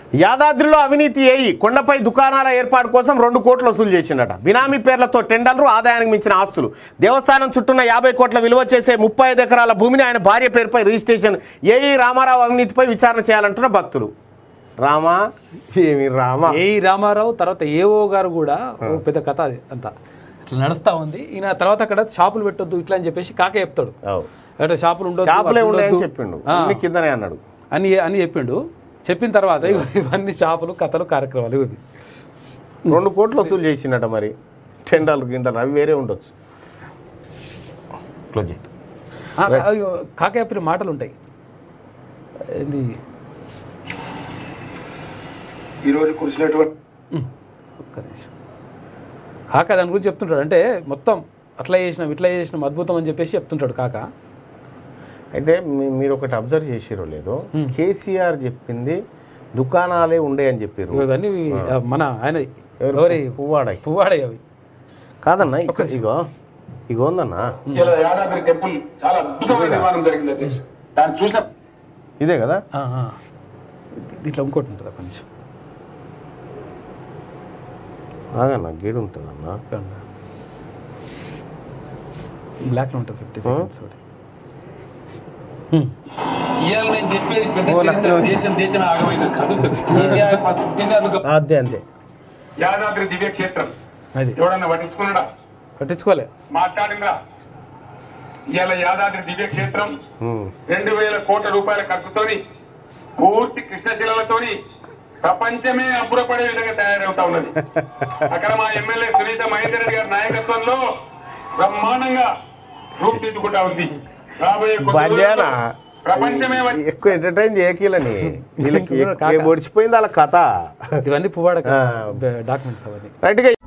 యాదాద్రిలో అవినీతి ఏయి కొండపై దుకాణాల ఏర్పాటు కోసం రెండు కోట్లు వసూలు చేసిండట బినామీ పేర్లతో టెండర్లు ఆదాయానికి మించిన ఆస్తులు దేవస్థానం చుట్టూన్న యాభై కోట్ల విలువ చేసే ముప్పై ఐదు ఎకరాల భూమిని ఆయన భార్య పేరుపై రిజిస్ట్రేషన్ ఏఈ రామారావు అవినీతిపై విచారణ చేయాలంటున్న భక్తులు రామా ఏమి రామా ఏ రామారావు తర్వాత ఏఓ గారు కూడా ఓ పెద్ద కథ అది అంతా ఇట్లా నడుస్తూ ఉంది ఈయన తర్వాత అక్కడ షాపులు పెట్టొద్దు ఇట్లా అని చెప్పేసి కాక చెప్తాడు అవు. అంటే షాపులు ఉండొద్దు షాపులే అట్లా ఉన్నాయని ఉండొద్దు. చెప్పిండు ఆ, అన్ని కిందనే అన్నాడు అని అని చెప్పిండు చెప్పిన తర్వాత ఇగో ఇవన్నీ షాపులు కథలు కార్యక్రమాలు ఇవి రెండు కోట్లు వసూలు చేసిండట మరి టెండర్లు గింటలు అవి వేరే ఉండొచ్చు క్లోజ్ చేయి. ఆ, అయ్యో, కాక చెప్పిన మాటలు ఉంటాయి ఇది ఈరోజు కురిసినటువంటి ఒక్క నిమిషం కాక దాని గురించి చెప్తుంటాడు అంటే మొత్తం అట్లా చేసినాం ఇట్లా చేసినాం అద్భుతం అని చెప్పేసి చెప్తుంటాడు కాక అయితే మీ- మీరు ఒకటి అబ్జర్వ్ చేసిరో లేదో కేసీఆర్ చెప్పింది దుకాణాలే ఉండే అని చెప్పారు ఇగో ఇవన్నీ ఆ, మన ఆయన ఎవరి పువ్వాడై పువ్వాడయ్య అవి కాదన్నా ఇక్కడ ఇగో ఇగో ఉందన్నా ఇలా యాదాద్రి టెంపుల్ చాలా అద్భుతమైన నిర్మాణం జరిగింది అధ్యక్ష దాన్ని చూసిన ఇదే కదా ఆ, ఆ. ఇది- ఇట్లా ఇంకోటి ఉంటుంది కొంచెం ఆగన్నా గీడు ఉంటుందన్నా బ్లాక్లో ఉంటుంది ఫిఫ్టీ సెకండ్స్ ఒకటి ఇవాళ నేను చెప్పేది పెద్ద ఓ, చరిత్ర నాకు- దేశం దేశం ఆగమైంది కదులుతుంది కేసీఆర్ పుట్టింది అందుకు అదే అంతే యాదాద్రి దివ్య క్షేత్రం అది ఎవడన్నా పట్టించుకున్నాడా పట్టించుకోలే మాట్లాడిందా ఇవాళ యాదాద్రి దివ్య క్షేత్రం ఉమ్. రెండు వేల కోట్ల రూపాయల ఖర్చుతోని పూర్తి కృష్ణశిలలతోని ప్రపంచమే అబ్బురపడే విధంగా తయారవుతా ఉన్నది అక్కడ మా ఎమ్మెల్యే సునీత మహేందర్ రెడ్డి గారి నాయకత్వంలో బ్రహ్మాండంగా రూపుదిద్దుకుంటా ఉంది రాబోయే కొద్ది బంజానా రోజుల్లో ప్రపంచమే వచ్చి ఎక్కువ ఎంటర్టైన్ చేయకీలని వీళ్ళకి కాక. ఒడిచిపోయింది వాళ్ళ కథ ఇవన్నీ పువ్వాడ ఆ. డాక్యుమెంట్స్ అవన్నీ రైట్గా